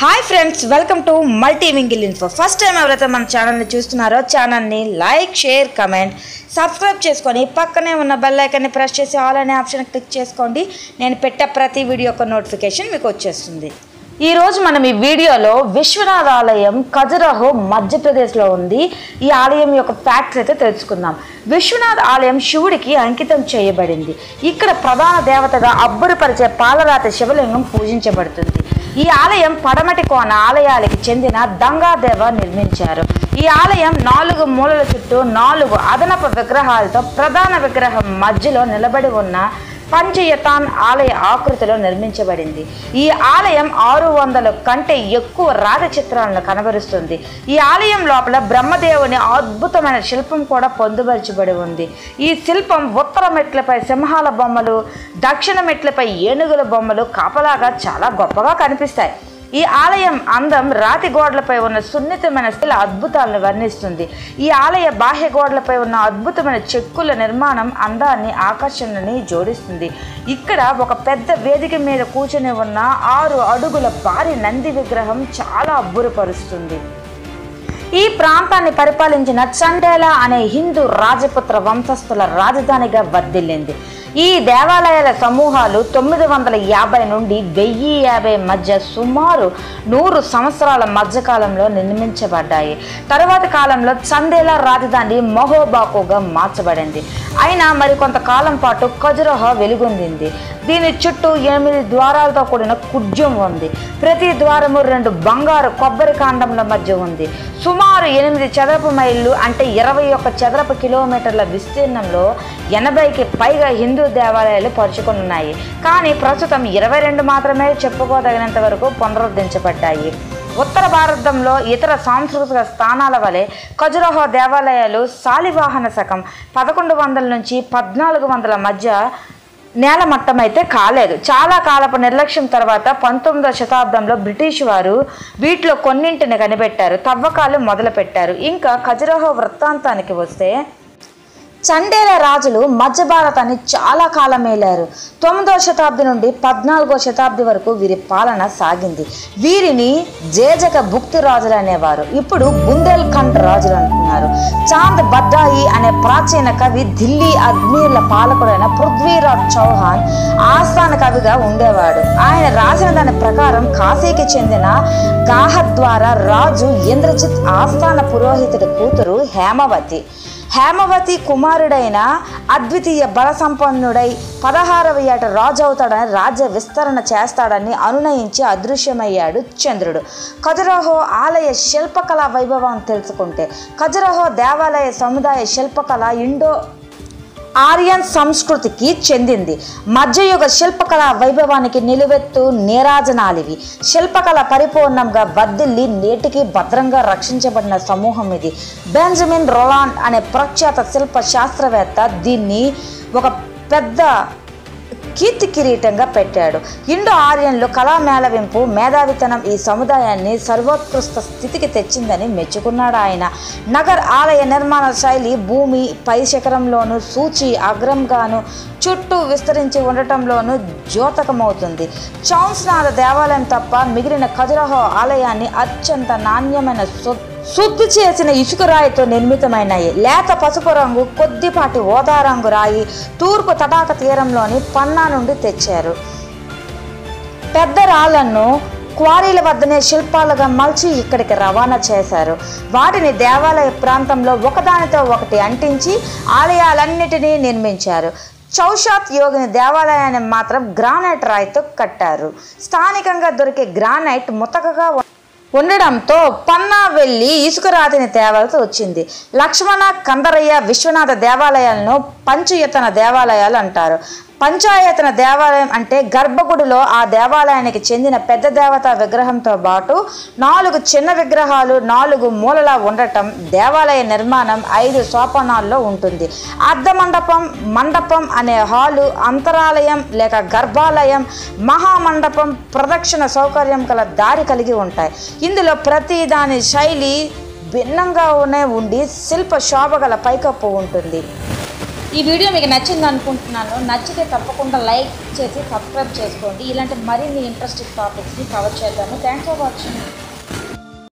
hi friends welcome to multi mingle info first time ఎవరైతే మన ఛానల్ని చూస్తున్నారో ఛానల్ని లైక్ షేర్ కమెంట్ సబ్స్క్రైబ్ చేసుకొని పక్కనే ఉన్న బెల్ ఐకాన్ని ప్రెస్ చేసి ఆల్ అనే ఆప్షన్ క్లిక్ చేసుకోండి నేను పెట్టే ప్రతి వీడియో యొక్క నోటిఫికేషన్ మీకు వచ్చేస్తుంది ఈ రోజు మనం ఈ వీడియోలో విశ్వనాథ ఆలయం ఖజురహో మధ్యప్రదేశ్లో ఉంది ఈ ఆలయం యొక్క ఫ్యాక్ట్స్ అయితే తెలుసుకుందాం విశ్వనాథ్ ఆలయం శివుడికి అంకితం చేయబడింది ఇక్కడ ప్రధాన దేవతగా అబ్బురపరిచే పాలరాతి శివలింగం పూజించబడుతుంది ఈ ఆలయం పడమటి కోన ఆలయాలకి చెందిన దంగాదేవ నిర్మించారు ఈ ఆలయం నాలుగు మూలల చుట్టూ నాలుగు అదనపు విగ్రహాలతో ప్రధాన విగ్రహం మధ్యలో నిలబడి ఉన్న పంచయతాన్ ఆలయ ఆకృతిలో నిర్మించబడింది ఈ ఆలయం ఆరు వందల కంటే ఎక్కువ రాజ చిత్రాలను కనబరుస్తుంది ఈ ఆలయం లోపల బ్రహ్మదేవుని అద్భుతమైన శిల్పం కూడా పొందుపరచబడి ఉంది ఈ శిల్పం ఉత్తర మెట్లపై సింహాల బొమ్మలు దక్షిణ మెట్లపై ఏనుగుల బొమ్మలు కాపలాగా చాలా గొప్పగా కనిపిస్తాయి ఈ ఆలయం అందం రాతి గోడలపై ఉన్న సున్నితమైన శిల అద్భుతాలను వర్ణిస్తుంది ఈ ఆలయ బాహ్య గోడలపై ఉన్న అద్భుతమైన చెక్కుల నిర్మాణం అందాన్ని ఆకర్షణని జోడిస్తుంది ఇక్కడ ఒక పెద్ద వేదిక మీద కూర్చొని ఉన్న ఆరు అడుగుల భారీ నంది విగ్రహం చాలా అబ్బురపరుస్తుంది ఈ ప్రాంతాన్ని పరిపాలించిన చండేల అనే హిందూ రాజపుత్ర వంశస్థుల రాజధానిగా వర్ధిల్లింది ఈ దేవాలయాల సమూహాలు తొమ్మిది వందల యాభై నుండి వెయ్యి యాభై మధ్య సుమారు నూరు సంవత్సరాల మధ్యకాలంలో నిర్మించబడ్డాయి తరువాతి కాలంలో చందేలా రాజధాని మహోబాకుగా మార్చబడింది అయినా మరికొంత కాలం పాటు ఖజురహ వెలుగొందింది దీని చుట్టూ ఎనిమిది ద్వారాలతో కూడిన కుడ్యం ఉంది ప్రతి ద్వారము రెండు బంగారు కొబ్బరి కాండంల మధ్య ఉంది సుమారు ఎనిమిది చదరపు మైళ్ళు అంటే ఇరవై ఒక్క చదరపు కిలోమీటర్ల విస్తీర్ణంలో ఎనభైకి పైగా హిందూ దేవాలయాలు పరుచుకున్నాయి కానీ ప్రస్తుతం ఇరవై రెండు మాత్రమే చెప్పుకోదగినంత వరకు పునరుద్ధరించబడ్డాయి ఉత్తర భారతంలో ఇతర సాంస్కృతిక స్థానాల వలె ఖజురహో దేవాలయాలు శాలివాహన శకం పదకొండు వందల నుంచి పద్నాలుగు వందల మధ్య నేల మట్టం అయితే కాలేదు చాలా కాలపు నిర్లక్ష్యం తర్వాత పంతొమ్మిదవ శతాబ్దంలో బ్రిటిష్ వారు వీటిలో కొన్నింటిని కనిపెట్టారు తవ్వకాలు మొదలుపెట్టారు ఇంకా ఖజురహో వృత్తాంతానికి వస్తే చండేల రాజులు మధ్య భారతాన్ని చాలా కాలం ఏలారు తొమ్మిదవ శతాబ్ది నుండి పద్నాలుగో శతాబ్ది వరకు వీరి పాలన సాగింది వీరిని జేజక భుక్తి రాజులు అనేవారు ఇప్పుడు బుందేల్ఖండ్ రాజులు అంటున్నారు చాంద్ బద్దాయి అనే ప్రాచీన కవి ఢిల్లీ అజ్మీర్ల పాలకుడైన పృథ్వీరాజ్ చౌహాన్ ఆస్థాన కవిగా ఉండేవాడు ఆయన రాసిన దాని ప్రకారం కాశీకి చెందిన గాహత్ ద్వారా రాజు ఇంద్రజిత్ ఆస్థాన పురోహితుడి కూతురు హేమవతి హేమవతి కుమారుడైన అద్వితీయ బల సంపన్నుడై పదహారవ ఏట రాజు అవుతాడని రాజ్య విస్తరణ చేస్తాడని అనునయించి అదృశ్యమయ్యాడు చంద్రుడు ఖజురహో ఆలయ శిల్పకళా వైభవం తెలుసుకుంటే ఖజురహో దేవాలయ సముదాయ శిల్పకళ ఇండో ఆర్యన్ సంస్కృతికి చెందింది మధ్యయుగ శిల్పకళ వైభవానికి నిలువెత్తు నీరాజనాలివి శిల్పకళ పరిపూర్ణంగా వర్ధిల్లి నేటికి భద్రంగా రక్షించబడిన సమూహం ఇది బెంజమిన్ రొలాండ్ అనే ప్రఖ్యాత శిల్ప శాస్త్రవేత్త దీన్ని ఒక పెద్ద కీర్తి కిరీటంగా పెట్టాడు ఇండో ఆర్యన్లు కళా మేళవింపు మేధావితనం ఈ సముదాయాన్ని సర్వోత్కృష్ట స్థితికి తెచ్చిందని మెచ్చుకున్నాడు ఆయన నగర్ ఆలయ నిర్మాణ శైలి భూమి పై శిఖరంలోను సూచి అగ్రంగాను చుట్టూ విస్తరించి ఉండటంలోనూ ద్యోతకమవుతుంది చౌన్స్నాథ దేవాలయం తప్ప మిగిలిన ఖజురహో ఆలయాన్ని అత్యంత నాణ్యమైన సొ- శుద్ధి చేసిన ఇసుక రాయితో నిర్మితమైనవి లేత పసుపు రంగు కొద్దిపాటి ఓదా రంగు రాయి తూర్పు తటాక తీరంలోని పన్నా నుండి తెచ్చారు పెద్ద రాళ్లను క్వారీల వద్దనే శిల్పాలుగా మలిచి ఇక్కడికి రవాణా చేశారు వాటిని దేవాలయ ప్రాంతంలో ఒకదానితో ఒకటి అంటించి ఆలయాలన్నిటినీ నిర్మించారు చౌషాత్ యోగిని దేవాలయాన్ని మాత్రం గ్రానైట్ రాయితో కట్టారు స్థానికంగా దొరికే గ్రానైట్ ముతకగా ఉ- ఉండడంతో పన్నా వెళ్ళి ఇసుక రాతిని తేవాల్సి వచ్చింది లక్ష్మణ కందరయ్య విశ్వనాథ దేవాలయాలను పంచయతన దేవాలయాలు అంటారు పంచాయతన దేవాలయం అంటే గర్భగుడిలో ఆ దేవాలయానికి చెందిన పెద్ద దేవత విగ్రహంతో పాటు నాలుగు చిన్న విగ్రహాలు నాలుగు మూలలా ఉండటం దేవాలయ నిర్మాణం ఐదు సోపానాల్లో ఉంటుంది అర్ధ మండపం మండపం అనే హాలు అంతరాలయం లేక గర్భాలయం మహామండపం ప్రదక్షిణ సౌకర్యం గల దారి కలిగి ఉంటాయి ఇందులో ప్రతి దాని శైలి భిన్నంగానే ఉండి శిల్ప శోభ గల పైకప్పు ఉంటుంది ఈ వీడియో మీకు నచ్చింది అనుకుంటున్నాను నచ్చితే తప్పకుండా లైక్ చేసి సబ్స్క్రైబ్ చేసుకోండి ఇలాంటి మరిన్ని ఇంట్రెస్టింగ్ టాపిక్స్ని కవర్ చేద్దాము థ్యాంక్స్ ఫర్ వాచింగ్